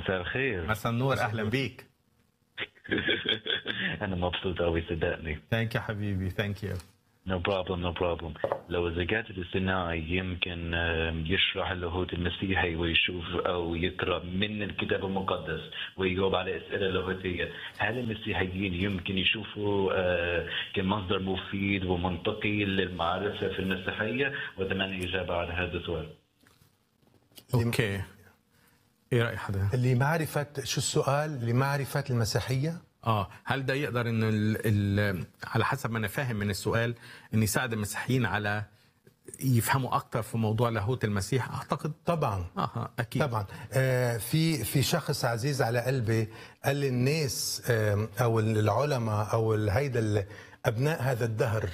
مساء الخير مساء النور اهلا بيك انا مبسوط قوي صدقني ثانك يو حبيبي ثانك يو نو بروبلم نو بروبلم لو الذكاء الاصطناعي يمكن آم، يشرح اللاهوت المسيحي ويشوف او يقرا من الكتاب المقدس ويجاوب على اسئله لاهوتيه هل المسيحيين يمكن يشوفوا آه، كمصدر مفيد ومنطقي للمعرفه في المسيحيه واتمنى اجابه على هذا السؤال اوكي ايه راي حضرتك لمعرفة شو السؤال لمعرفة المسيحية اه هل ده يقدر ان ال ال على حسب ما انا فاهم من السؤال ان يساعد المسيحيين على يفهموا اكتر في موضوع لاهوت المسيح اعتقد طبعا اه اكيد طبعا آه في في شخص عزيز على قلبي قال لي الناس آه او العلماء او هيدا ال- ابناء هذا الدهر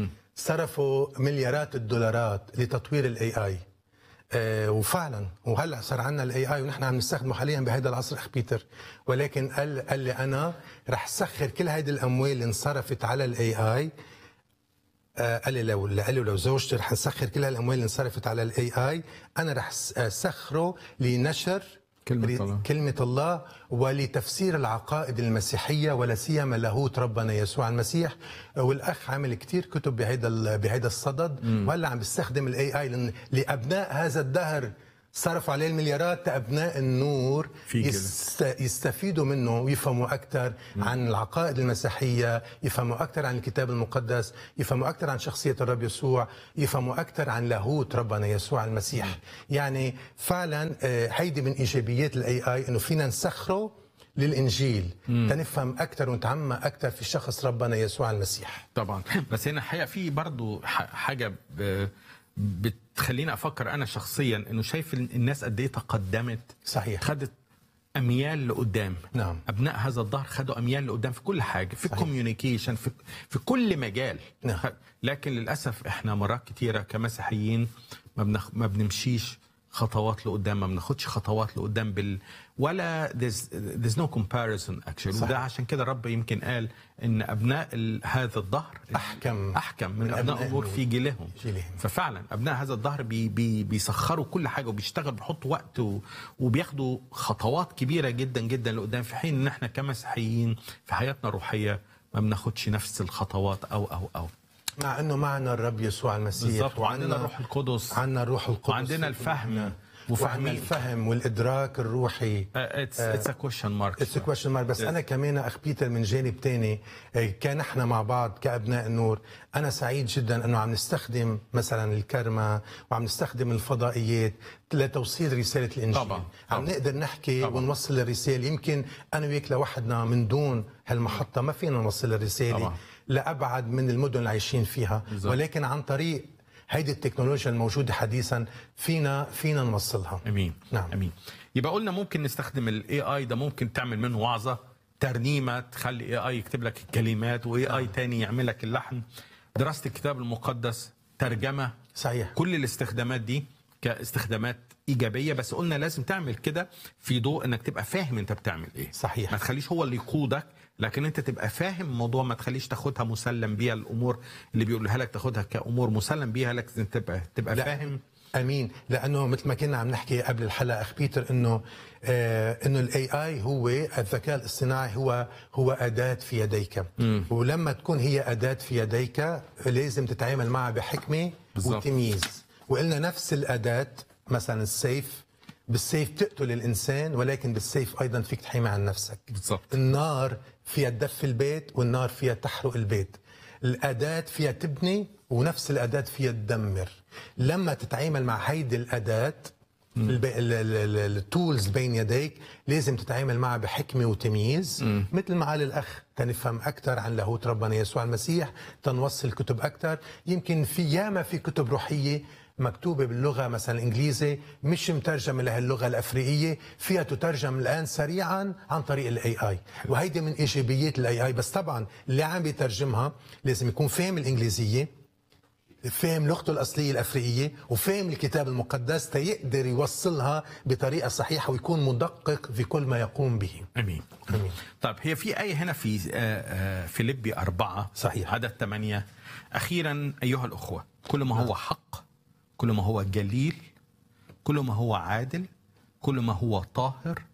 صرفوا مليارات الدولارات لتطوير الاي اي آه وفعلا وهلا صار عندنا الاي اي ونحن عم نستخدمه حاليا بهذا العصر اخ بيتر ولكن قال قال لي انا رح سخر كل هيدي الاموال اللي انصرفت على الاي اي آه، قال لي لو قال لي لو زوجتي رح نسخر كل هالاموال اللي انصرفت على الاي اي انا رح س- آه، سخره لنشر كلمة ري- الله. كلمة الله ولتفسير العقائد المسيحية ولا سيما لاهوت ربنا يسوع المسيح والأخ عامل كتير كتب بهيدا ال- بهيدا الصدد وهلا عم بيستخدم الاي اي لأبناء هذا الدهر صرفوا عليه المليارات لأبناء النور في كده. يست- يستفيدوا منه ويفهموا أكثر عن العقائد المسيحية يفهموا أكثر عن الكتاب المقدس يفهموا أكثر عن شخصية الرب يسوع يفهموا أكثر عن لاهوت ربنا يسوع المسيح يعني فعلا آه، هيدي من إيجابيات الاي اي إنه فينا نسخره للإنجيل تنفهم أكثر ونتعمق أكثر في شخص ربنا يسوع المسيح طبعا بس هنا الحقيقه في برضو ح- حاجه ب- بتخليني افكر انا شخصيا انه شايف ال- الناس قد ايه تقدمت صحيح. خدت اميال لقدام نعم. ابناء هذا الظهر خدوا اميال لقدام في كل حاجه في الكوميونيكيشن في في كل مجال نعم. خ- لكن للاسف احنا مرات كتيره كمسيحيين ما بنخ... ما بنمشيش خطوات لقدام ما بناخدش خطوات لقدام بال ولا there's, there's no comparison actually صحيح. وده عشان كده رب يمكن قال ان ابناء ال... هذا الظهر أحكم احكم من, من ابناء أبناء امور في جيلهم جيلهم. ففعلا ابناء هذا الظهر بي بي بيسخروا كل حاجه وبيشتغلوا بيحطوا وقت و... وبياخدوا خطوات كبيره جدا جدا لقدام في حين ان احنا كمسيحيين في حياتنا الروحيه ما بناخدش نفس الخطوات او او او مع انه معنا الرب يسوع المسيح بالظبط وعندنا الروح القدس عندنا الروح القدس وعندنا الفهم وعندنا وفاهمين الفهم والادراك الروحي اتس اتس ا كويشن مارك اتس كويشن مارك بس انا كمان اخ بيتر من جانب تاني آه، كان احنا مع بعض كابناء النور انا سعيد جدا انه عم نستخدم مثلا الكرمه وعم نستخدم الفضائيات لتوصيل رساله الانجيل طبعاً، عم طبعاً. نقدر نحكي طبعاً. ونوصل الرساله يمكن انا وياك لوحدنا من دون هالمحطه ما فينا نوصل الرساله طبعاً. لابعد من المدن اللي عايشين فيها بالظبط. ولكن عن طريق هيدي التكنولوجيا الموجوده حديثا فينا فينا نوصلها امين نعم. امين يبقى قلنا ممكن نستخدم الاي اي ده ممكن تعمل منه وعظه ترنيمه تخلي اي اي يكتب لك الكلمات واي اي تاني يعمل لك اللحن دراسه الكتاب المقدس ترجمه صحيح كل الاستخدامات دي كاستخدامات ايجابيه بس قلنا لازم تعمل كده في ضوء انك تبقى فاهم انت بتعمل ايه صحيح. ما تخليش هو اللي يقودك لكن انت تبقى فاهم الموضوع ما تخليش تاخدها مسلم بيها الامور اللي بيقولها لك تاخدها كامور مسلم بيها لكن تبقى تبقى لا. فاهم امين لانه مثل ما كنا عم نحكي قبل الحلقه اخ بيتر انه آه انه الاي اي هو الذكاء الاصطناعي هو هو اداه في يديك ولما تكون هي اداه في يديك لازم تتعامل معها بحكمه بالظبط. وتمييز وقلنا نفس الاداه مثلا السيف بالسيف تقتل الانسان ولكن بالسيف ايضا فيك تحمي عن نفسك بالظبط. النار فيها تدفي البيت والنار فيها تحرق البيت الأداة فيها تبني ونفس الأداة فيها تدمر لما تتعامل مع هيدي الأداة التولز بين يديك لازم تتعامل معها بحكمة وتمييز مثل ما قال الأخ تنفهم أكثر عن لاهوت ربنا يسوع المسيح تنوصل كتب أكثر يمكن في ياما في كتب روحية مكتوبة باللغة مثلا الإنجليزي مش مترجمة لهاللغة الأفريقية فيها تترجم الآن سريعا عن طريق الاي اي وهيدي من إيجابيات الاي اي بس طبعا اللي عم بيترجمها لازم يكون فاهم الإنجليزية فاهم لغته الأصلية الأفريقية وفاهم الكتاب المقدس تيقدر يوصلها بطريقة صحيحة ويكون مدقق في كل ما يقوم به امين أمين. طيب هي في آية هنا في آه، آه، فيليبي أربعة صحيح. عدد ثمانية أخيرا أيها الأخوة كل ما هو حق كل ما هو جليل كل ما هو عادل كل ما هو طاهر